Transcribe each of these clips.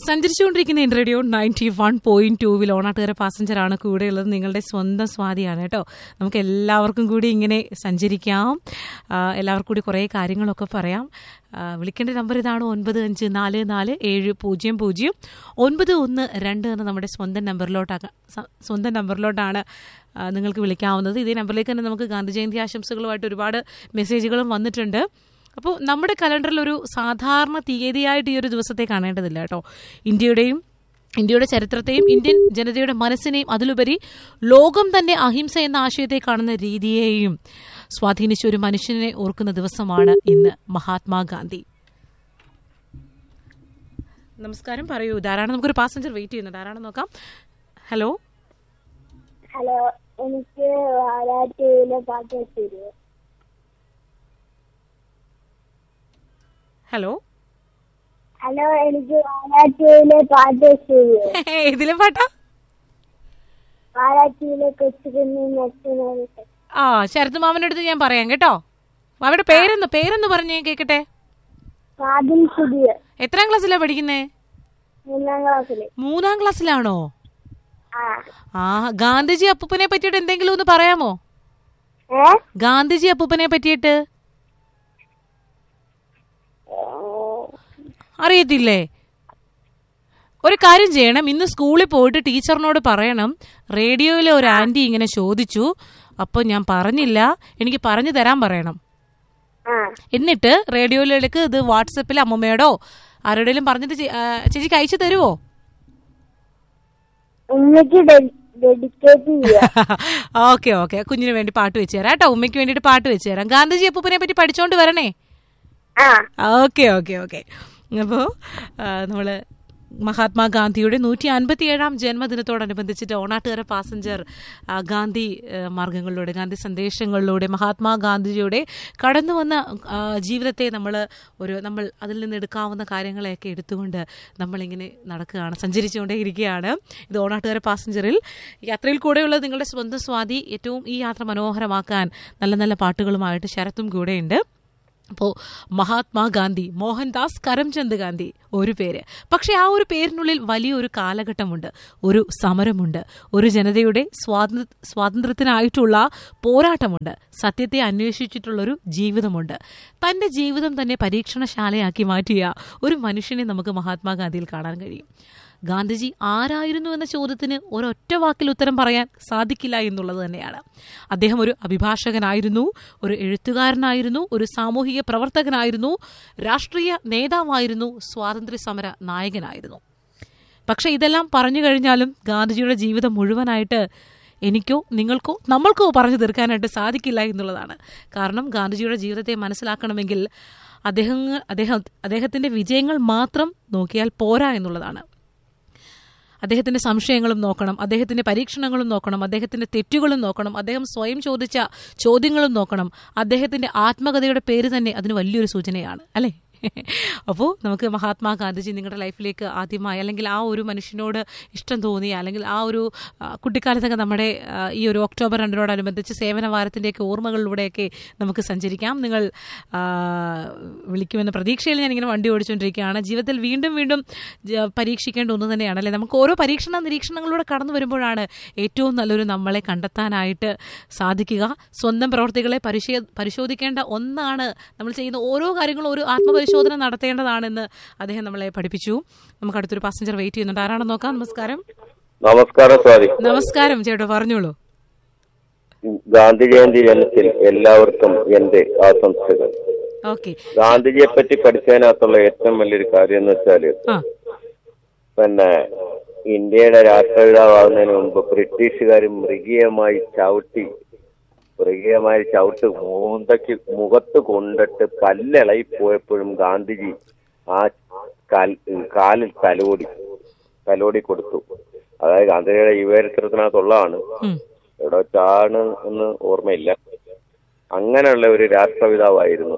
സഞ്ചരിച്ചുകൊണ്ടിരിക്കുന്ന radio ninety one point ടൂവിൽ ഓണാട്ടുകാര പാസഞ്ചറാണ് കൂടെയുള്ളത് നിങ്ങളുടെ സ്വന്തം സ്വാതിയാണ് കേട്ടോ നമുക്ക് എല്ലാവർക്കും കൂടി ഇങ്ങനെ സഞ്ചരിക്കാം ആ, എല്ലാവർക്കും കൂടി കുറേ കാര്യങ്ങളൊക്കെ പറയാം ആ, വിളിക്കേണ്ട നമ്പർ ഇതാണ് ഒൻപത് അഞ്ച് നാല് നാല് ഏഴ് പൂജ്യം പൂജ്യം ഒൻപത് ഒന്ന് രണ്ട് എന്ന നമ്മുടെ സ്വന്തം നമ്പറിലോട്ടാണ് സ്വന്തം നമ്പറിലോട്ടാണ് ആ, നിങ്ങൾക്ക് വിളിക്കാവുന്നത് ഇതേ നമ്പറിലേക്ക് തന്നെ നമുക്ക് ഗാന്ധി ജയന്തി ആശംസകളുമായിട്ട് ഒരുപാട് മെസ്സേജുകളും വന്നിട്ടുണ്ട് അപ്പോൾ നമ്മുടെ കലണ്ടറിൽ ഒരു സാധാരണ തീയതിയായിട്ട് ഈ ഒരു ദിവസത്തെ കാണേണ്ടതില്ല കേട്ടോ ഇന്ത്യയുടെയും ഇന്ത്യയുടെ ചരിത്രത്തെയും ഇന്ത്യൻ ജനതയുടെ മനസ്സിനെയും അതിലുപരി ലോകം തന്നെ അഹിംസ എന്ന ആശയത്തെ കാണുന്ന രീതിയെയും സ്വാധീനിച്ച ഒരു മനുഷ്യനെ ഓർക്കുന്ന ദിവസമാണ് ഇന്ന് മഹാത്മാഗാന്ധി നമസ്കാരം പറയൂ ധാരാളം നമുക്കൊരു പാസഞ്ചർ വെയിറ്റ് ചെയ്യുന്നുണ്ട് ആരാണെന്ന് നോക്കാം ഹലോ ഹലോ എനിക്ക് വാലാറ്റൂരിലെ പാട്ട് വെച്ചിരുന്നു ഹലോ ഹലോ എനിക്ക് വാലാറ്റൂരിലെ പാട്ട് വെച്ചിരുന്നു ഇതിലെ പാട്ടാ വാലാറ്റൂരിലെ കൊച്ചുകുഞ്ഞി നെറ്റുന്നത് ആ ശരത് മാമന്റെ അടുത്ത് ഞാൻ പറയാം കേട്ടോ അവരുടെ പേരെന്ന് പേരെന്ന് പറഞ്ഞേ കേക്കട്ടെ ഫാദിൽ സുബിയ എത്രാം ക്ലാസ്സിലാ പഠിക്കുന്നേ മൂന്നാം ക്ലാസ്സില് മൂന്നാം ക്ലാസ്സിലാണോ ആ ആ ഗാന്ധിജി അപ്പൂപ്പനെ പറ്റിയിട്ട് എന്തെങ്കിലും ഒന്ന് പറയാമോ ഏ ഗാന്ധിജി അപ്പൂപ്പനെ പറ്റിയിട്ട് അറിയത്തില്ലേ ഒരു കാര്യം ചെയ്യണം ഇന്ന് സ്കൂളിൽ പോയിട്ട് ടീച്ചറിനോട് പറയണം റേഡിയോയിലെ ഒരു ആന്റി ഇങ്ങനെ ചോദിച്ചു അപ്പൊ ഞാൻ പറഞ്ഞില്ല എനിക്ക് പറഞ്ഞു തരാൻ പറയണം ആ എന്നിട്ട് റേഡിയോയിലേക്ക് ഇത് വാട്സപ്പിൽ അമ്മമ്മയോടോ ആരോടെങ്കിലും പറഞ്ഞിട്ട് ചേ- ആ, ചേച്ചിക്ക് അയച്ചു തരുമോ ഉമ്മയ്ക്ക് ഡെഡിക്കേറ്റ് ചെയ്യാ ഓക്കെ ഓക്കെ കുഞ്ഞിന് വേണ്ടി പാട്ട് വെച്ച് തരാം കേട്ടോ ഉമ്മയ്ക്ക് വേണ്ടിയിട്ട് പാട്ട് വെച്ച് തരാം ഗാന്ധിജി അപ്പൂപ്പനെ പറ്റി പഠിച്ചോണ്ട് വരണേ ആ ഓക്കെ ഓക്കെ ഓക്കെ അപ്പോൾ നമ്മൾ മഹാത്മാഗാന്ധിയുടെ നൂറ്റി അൻപത്തിയേഴാം ജന്മദിനത്തോടനുബന്ധിച്ചിട്ട് ഓണാട്ടുകര പാസഞ്ചർ ആ, ഗാന്ധി ആ, മാർഗങ്ങളിലൂടെ ഗാന്ധി സന്ദേശങ്ങളിലൂടെ മഹാത്മാഗാന്ധിജിയുടെ കടന്നു വന്ന ആ, ജീവിതത്തെ നമ്മൾ ഒരു നമ്മൾ അതിൽ നിന്ന് എടുക്കാവുന്ന കാര്യങ്ങളെയൊക്കെ എടുത്തുകൊണ്ട് നമ്മളിങ്ങനെ നടക്കുകയാണ് സഞ്ചരിച്ചുകൊണ്ടേ ഇരിക്കുകയാണ് ഇത് ഓണാട്ടുകര പാസഞ്ചറിൽ യാത്രയിൽ കൂടെയുള്ള നിങ്ങളുടെ സ്വന്തം സ്വാതി ഏറ്റവും ഈ യാത്ര മനോഹരമാക്കാൻ നല്ല നല്ല പാട്ടുകളുമായിട്ട് ശരത്തും കൂടെയുണ്ട് അപ്പോൾ മഹാത്മാഗാന്ധി മോഹൻദാസ് കരംചന്ദ് ഗാന്ധി ഒരു പേര് പക്ഷേ ആ ഒരു പേരിനുള്ളിൽ വലിയൊരു കാലഘട്ടമുണ്ട് ഒരു സമരമുണ്ട് ഒരു ജനതയുടെ സ്വാതന്ത്ര്യ സ്വാതന്ത്ര്യത്തിനായിട്ടുള്ള പോരാട്ടമുണ്ട് സത്യത്തെ അന്വേഷിച്ചിട്ടുള്ളൊരു ജീവിതമുണ്ട് തൻ്റെ ജീവിതം തന്നെ പരീക്ഷണശാലയാക്കി മാറ്റിയ ഒരു മനുഷ്യനെ നമുക്ക് മഹാത്മാഗാന്ധിയിൽ കാണാൻ കഴിയും ഗാന്ധിജി ആരായിരുന്നു എന്ന ചോദ്യത്തിന് ഒരൊറ്റ വാക്കിൽ ഉത്തരം പറയാൻ സാധിക്കില്ല എന്നുള്ളത് തന്നെയാണ് അദ്ദേഹം ഒരു അഭിഭാഷകനായിരുന്നു ഒരു എഴുത്തുകാരനായിരുന്നു ഒരു സാമൂഹിക പ്രവർത്തകനായിരുന്നു രാഷ്ട്രീയ നേതാവായിരുന്നു സ്വാതന്ത്ര്യ സമര നായകനായിരുന്നു പക്ഷെ ഇതെല്ലാം പറഞ്ഞു കഴിഞ്ഞാലും ഗാന്ധിജിയുടെ ജീവിതം മുഴുവനായിട്ട് എനിക്കോ നിങ്ങൾക്കോ നമ്മൾക്കോ പറഞ്ഞു തീർക്കാനായിട്ട് സാധിക്കില്ല എന്നുള്ളതാണ് കാരണം ഗാന്ധിജിയുടെ ജീവിതത്തെ മനസ്സിലാക്കണമെങ്കിൽ അദ്ദേഹം അദ്ദേഹം അദ്ദേഹത്തിന്റെ വിജയങ്ങൾ മാത്രം നോക്കിയാൽ പോരാ എന്നുള്ളതാണ് അദ്ദേഹത്തിന്റെ സംശയങ്ങളും നോക്കണം അദ്ദേഹത്തിന്റെ പരീക്ഷണങ്ങളും നോക്കണം അദ്ദേഹത്തിന്റെ തെറ്റുകളും നോക്കണം അദ്ദേഹം സ്വയം ചോദിച്ച ചോദ്യങ്ങളും നോക്കണം അദ്ദേഹത്തിന്റെ ആത്മകഥയുടെ പേര് തന്നെ അതിന് വലിയൊരു സൂചനയാണ് അല്ലേ അപ്പോൾ നമുക്ക് മഹാത്മാഗാന്ധിജി നിങ്ങളുടെ ലൈഫിലേക്ക് ആദ്യമായി അല്ലെങ്കിൽ ആ ഒരു മനുഷ്യനോട് ഇഷ്ടം തോന്നിയ അല്ലെങ്കിൽ ആ ഒരു ആ, കുട്ടിക്കാലത്തൊക്കെ നമ്മുടെ ആ, ഈ ഒരു ഒക്ടോബർ രണ്ടിനോടനുബന്ധിച്ച് സേവന വാരത്തിൻ്റെയൊക്കെ ഓർമ്മകളിലൂടെയൊക്കെ നമുക്ക് സഞ്ചരിക്കാം നിങ്ങൾ ആ, വിളിക്കുമെന്ന പ്രതീക്ഷയിൽ ഞാനിങ്ങനെ വണ്ടി ഓടിച്ചുകൊണ്ടിരിക്കുകയാണ് ജീവിതത്തിൽ വീണ്ടും വീണ്ടും ജ- പരീക്ഷിക്കേണ്ട ഒന്ന് തന്നെയാണ് അല്ലേ നമുക്ക് ഓരോ പരീക്ഷണ നിരീക്ഷണങ്ങളിലൂടെ കടന്നു വരുമ്പോഴാണ് ഏറ്റവും നല്ലൊരു നമ്മളെ കണ്ടെത്താനായിട്ട് സാധിക്കുക സ്വന്തം പ്രവർത്തികളെ പരിശേ പരിശോധിക്കേണ്ട ഒന്നാണ് നമ്മൾ ചെയ്യുന്ന ഓരോ കാര്യങ്ങളും ഒരു ആത്മപരിശോധന നടത്തേണ്ടതാണെന്ന് അദ്ദേഹം നമ്മളെ പഠിപ്പിച്ചു നമുക്ക് അടുത്തൊരു പാസഞ്ചർ വെയിറ്റ് ചെയ്യുന്നുണ്ട് ആരാണെന്ന് നോക്കാം നമസ്കാരം നമസ്കാരം സ്വാതി നമസ്കാരം ചേട്ടോ പറഞ്ഞോളൂ ഗാന്ധി ജയന്തി ദിനത്തിൽ എല്ലാവർക്കും എന്റെ ആശംസകൾ ഓക്കെ ഗാന്ധിജിയെ പറ്റി പഠിച്ചതിനകത്തുള്ള ഏറ്റവും വലിയൊരു കാര്യം എന്ന് വെച്ചാല് ആ പിന്നെ ഇന്ത്യയുടെ രാഷ്ട്രപിതാവാകുന്നതിന് മുമ്പ് ബ്രിട്ടീഷുകാർ മൃഗീയമായി ചവിട്ടി മൃഗീയമായി ചവിട്ട് മൂന്തയ്ക്ക് മുഖത്ത് കൊണ്ടിട്ട് പല്ലിളയി പോയപ്പോഴും ഗാന്ധിജി ആ കാൽ- കാലിൽ തലോടി തലോടി കൊടുത്തു അതായത് ഗാന്ധിജിയുടെ യുവചരിത്രത്തിനകത്തുള്ളതാണ് ഉം. എവിടെ വെച്ചാണ് എന്ന് ഓർമ്മയില്ല അങ്ങനെയുള്ള ഒരു രാഷ്ട്രപിതാവായിരുന്നു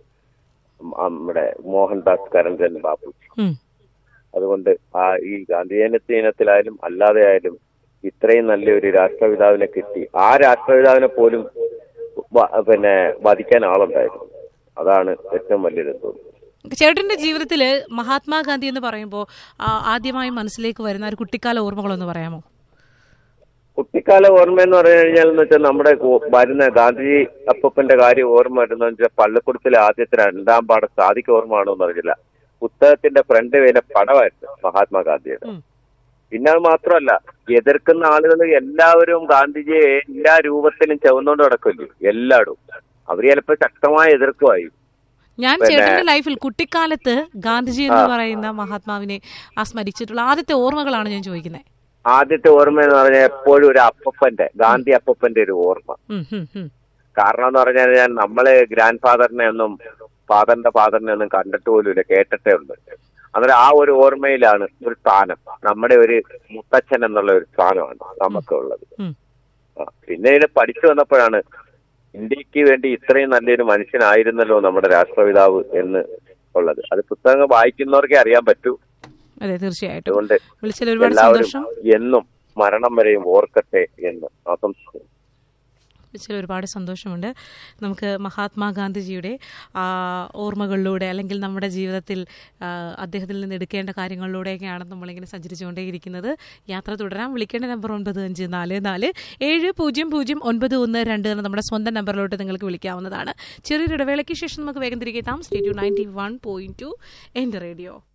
നമ്മുടെ മോഹൻദാസ് കരംചന്ദ് ബാബു ഉം. അതുകൊണ്ട് ആ ഈ ഗാന്ധിജയന്തി ദിനത്തിലായാലും അല്ലാതെ ആയാലും ഇത്രയും നല്ലൊരു രാഷ്ട്രപിതാവിനെ കിട്ടി ആ രാഷ്ട്രപിതാവിനെ പോലും വ- പിന്നെ വധിക്കാൻ ആളുണ്ടായിരുന്നു അതാണ് ഏറ്റവും വലിയൊരു തോന്നുന്നത് ചേട്ടന്റെ ജീവിതത്തിൽ മഹാത്മാഗാന്ധി എന്ന് പറയുമ്പോൾ ആദ്യമായി മനസ്സിലേക്ക് വരുന്ന ഒരു കുട്ടിക്കാല ഓർമ്മകളൊന്ന് പറയാമോ കുട്ടിക്കാല ഓർമ്മ എന്ന് പറഞ്ഞു കഴിഞ്ഞാൽ എന്ന് വെച്ചാൽ നമ്മുടെ കു- വരുന്ന ഗാന്ധിജി അപ്പൂപ്പന്റെ കാര്യം ഓർമ്മ വരുന്നതെന്ന് വെച്ചാൽ പള്ളിക്കുടത്തിലെ ആദ്യത്തെ രണ്ടാം പാഠം സാധിക്ക് ഓർമ്മ ആണോ എന്ന് അറിയില്ല പുസ്തകത്തിന്റെ ഫ്രണ്ട് പേരെ പടമായിരുന്നു മഹാത്മാഗാന്ധിയുടെ ഉം. പിന്നെ അത് മാത്രമല്ല എതിർക്കുന്ന ആളുകൾ എല്ലാവരും ഗാന്ധിജിയെ എല്ലാ രൂപത്തിലും ചുവന്നുകൊണ്ട് നടക്കില്ലേ എല്ലായിടും അവര് ചിലപ്പോ ശക്തമായ എതിർക്കുമായി ഞാൻ ചേട്ടന്റെ ലൈഫിൽ കുട്ടിക്കാലത്ത് ഗാന്ധിജി എന്ന് പറയുന്ന മഹാത്മാവിനെ ആ സ്മരിച്ചിട്ടുള്ള ആദ്യത്തെ ഓർമ്മകളാണ് ഞാൻ ചോദിക്കുന്നത് ആദ്യത്തെ ഓർമ്മ എന്ന് പറഞ്ഞാൽ എപ്പോഴും ഒരു അപ്പപ്പന്റെ ഗാന്ധി അപ്പപ്പന്റെ ഒരു ഓർമ്മ ഉം, ഉം, ഉം. കാരണം എന്ന് പറഞ്ഞു കഴിഞ്ഞാൽ നമ്മള് ഗ്രാൻഡ് ഫാദറിനെ ഒന്നും ഫാദറിന്റെ ഫാദറിനെ ഒന്നും കണ്ടിട്ട് പോലുമില്ല കേട്ടിട്ടേ ഉള്ളൂ അന്നേരം ആ ഒരു ഓർമ്മയിലാണ് ഒരു സ്ഥാനം നമ്മുടെ ഒരു മുത്തച്ഛൻ എന്നുള്ള ഒരു സ്ഥാനമാണ് നമുക്കുള്ളത് ഉം. ആ, പിന്നെ ഇതിനെ പഠിച്ചു വന്നപ്പോഴാണ് ഇന്ത്യക്ക് വേണ്ടി ഇത്രയും നല്ലൊരു മനുഷ്യനായിരുന്നല്ലോ നമ്മുടെ രാഷ്ട്രപിതാവ് എന്ന് ഉള്ളത് അത് പുസ്തകങ്ങൾ വായിക്കുന്നവർക്കേ അറിയാൻ പറ്റൂ അതെ തീർച്ചയായിട്ടും അതുകൊണ്ട് വിളിച്ചതിൽ ഒരുപാട് എല്ലാവരും സന്തോഷം എന്നും മരണം വരെയും ഓർക്കട്ടെ എന്ന് ആശംസിക്കുന്നു വിളിച്ചതിൽ ഒരുപാട് സന്തോഷമുണ്ട് നമുക്ക് മഹാത്മാഗാന്ധിജിയുടെ ആ, ഓർമ്മകളിലൂടെ അല്ലെങ്കിൽ നമ്മുടെ ജീവിതത്തിൽ ആ, അദ്ദേഹത്തിൽ നിന്ന് എടുക്കേണ്ട കാര്യങ്ങളിലൂടെയൊക്കെയാണ് നമ്മളിങ്ങനെ സഞ്ചരിച്ചുകൊണ്ടേയിരിക്കുന്നത് യാത്ര തുടരാം വിളിക്കേണ്ട നമ്പർ ഒൻപത് അഞ്ച് നാല് നാല് ഏഴ് പൂജ്യം പൂജ്യം ഒൻപത് ഒന്ന് രണ്ട് എന്ന നമ്മുടെ സ്വന്തം നമ്പറിലോട്ട് നിങ്ങൾക്ക് വിളിക്കാവുന്നതാണ് ചെറിയൊരു ഇടവേളയ്ക്ക് ശേഷം നമുക്ക് വേഗം തിരികെ എത്താം സ്റ്റേറ്റ്യൂ നയൻറ്റി വൺ പോയിന്റ് ടു എൻ്റെ റേഡിയോ